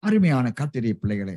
அருமையான கத்திரிய பிள்ளைகளே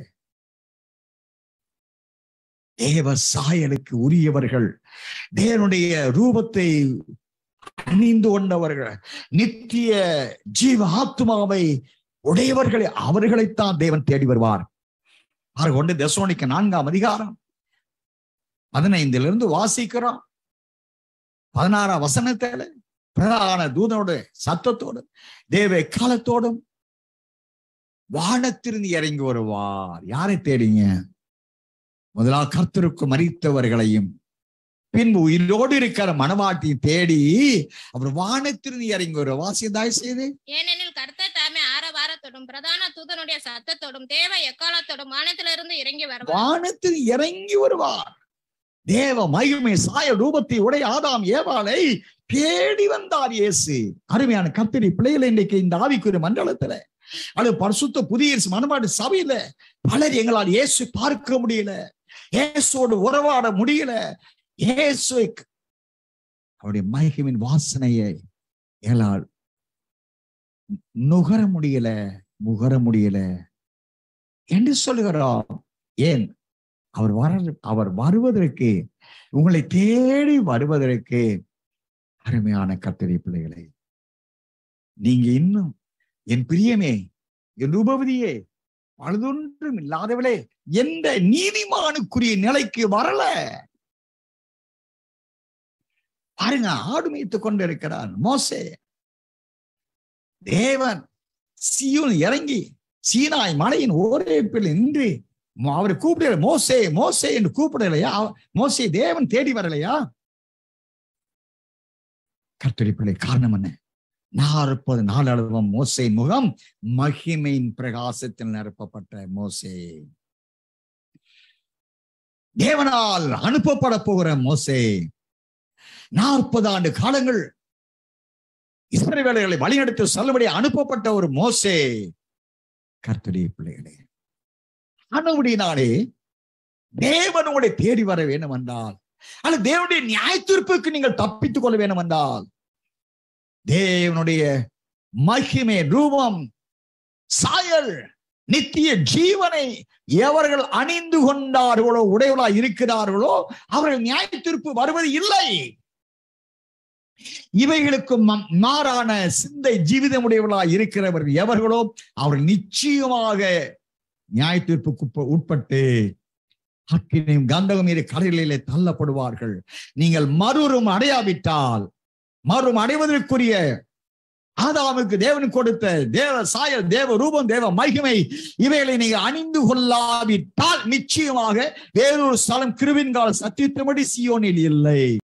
தேவ சாயலுக்கு உரியவர்கள் தேவனுடைய ரூபத்தை அணிந்து கொண்டவர்கள் நித்திய ஜீவ ஆத்மாவை உடையவர்களை அவர்களைத்தான் தேவன் தேடி வருவார் அவர் கொண்டு தெசோனிக்க நான்காம் அதிகாரம் பதினைந்திலிருந்து வாசிக்கிறோம் பதினாறாம் வசனத்தில பிரதான தூதனோட சத்தத்தோடு தேவ காலத்தோடும் வானத்திலிருந்து இறங்கி வருவார் யாரை தேடிங்க முதலாவது கர்த்தருக்கு மறித்தவர்களையும் பின்பு உயிரோடு இருக்கிற மனவாட்டி தேடி அவர் வானத்திலிருந்து இறங்கி வருவார் வாசியதாய் செய்து ஏனெனில் கர்த்தர் தாமே ஆரவாரத்தோடும் பிரதான தூதனுடைய சத்தத்தோடும் தேவ எக்காலத்தோடும் வானத்திலிருந்து இறங்கி வருவார் வானத்தில் இறங்கி வருவார் தேவ மகிமை சாய ரூபத்தை உடைய ஆதாம் ஏவாளை தேடி வந்தார் இயேசு அருமையான கத்திரி பிள்ளைகளை இன்றைக்கு இந்த ஆவிக்குரிய மண்டலத்துல அது பரிசுத்த புதிய மனமாடு சபையில பலர் எங்களால் இயேசு பார்க்க முடியல இயேசோடு உறவாட முடியல இயேசு அவருடைய மகிமின் வாசனையை எங்களால் நுகர முடியல முகர முடியல என்று சொல்லுகிறோம் ஏன் அவர் வர அவர் வருவதற்கு உங்களை தேடி வருவதற்கு அருமையான கத்திரி பிள்ளைகளை நீங்க இன்னும் என் பிரியமே என் உபவதியே பழுதொன்றும் இல்லாதவளே எந்த நீதிமானுக்குரிய நிலைக்கு வரல பாருங்க ஆடு மேய்த்துக் கொண்டிருக்கிறான் மோசே தேவன் சியோன் இறங்கி சீனாய் மலையின் ஓரேப்பில் நின்று அவர் கூப்பிட மோசே மோசே என்று கூப்பிடலையா மோசே தேவன் தேடி வரலையா கர்த்தரி பிள்ளை காரணம் என்ன நாற்பது நாளளவும் மோசையின் முகம் மகிமையின் பிரகாசத்தில் நிரப்பப்பட்ட மோசே தேவனால் அனுப்பப்பட போகிற மோசே நாற்பது ஆண்டு காலங்கள் இஸ்ரவேலர்களை வழிநடத்தி செல்லும்படி அனுப்பப்பட்ட ஒரு மோசே கர்த்தரிய பிள்ளைகளே ஆனபடினாலே தேவன் உங்களை தேடி வர வேண்டும் என்றால் அல்லது தேவனுடைய நியாயத்தீர்ப்புக்கு நீங்கள் தப்பித்துக் கொள்ள வேண்டும் என்றால் தேவனுடைய மகிமை ரூபம் சாயல் நித்திய ஜீவனை எவர்கள் அணிந்து கொண்டார்களோ உடையவளா இருக்கிறார்களோ அவர்கள் நியாயத்தீர்ப்பு வருவது இல்லை இவைகளுக்கு ம- மாறான சிந்தை ஜீவிதமுடையவர்களா இருக்கிறவர்கள் எவர்களோ அவர்கள் நிச்சயமாக நியாய தீர்ப்புக்கு உட்பட்டு அக்கினையும் கந்தகம் இரு கடலிலே தள்ளப்படுவார்கள் நீங்கள் மறுரும் அடையாவிட்டால் மறுரும் அடைவதற்குரிய ஆதாமுக்கு தேவன் கொடுத்த தேவ சாயல் தேவ ரூபம் தேவ மகிமை இவைகளை நீங்க அணிந்து கொள்ளாவிட்டால் நிச்சயமாக வேறொரு ஸ்தலம் கிருவின்கால சத்தியத்தபடி சியோனில் இல்லை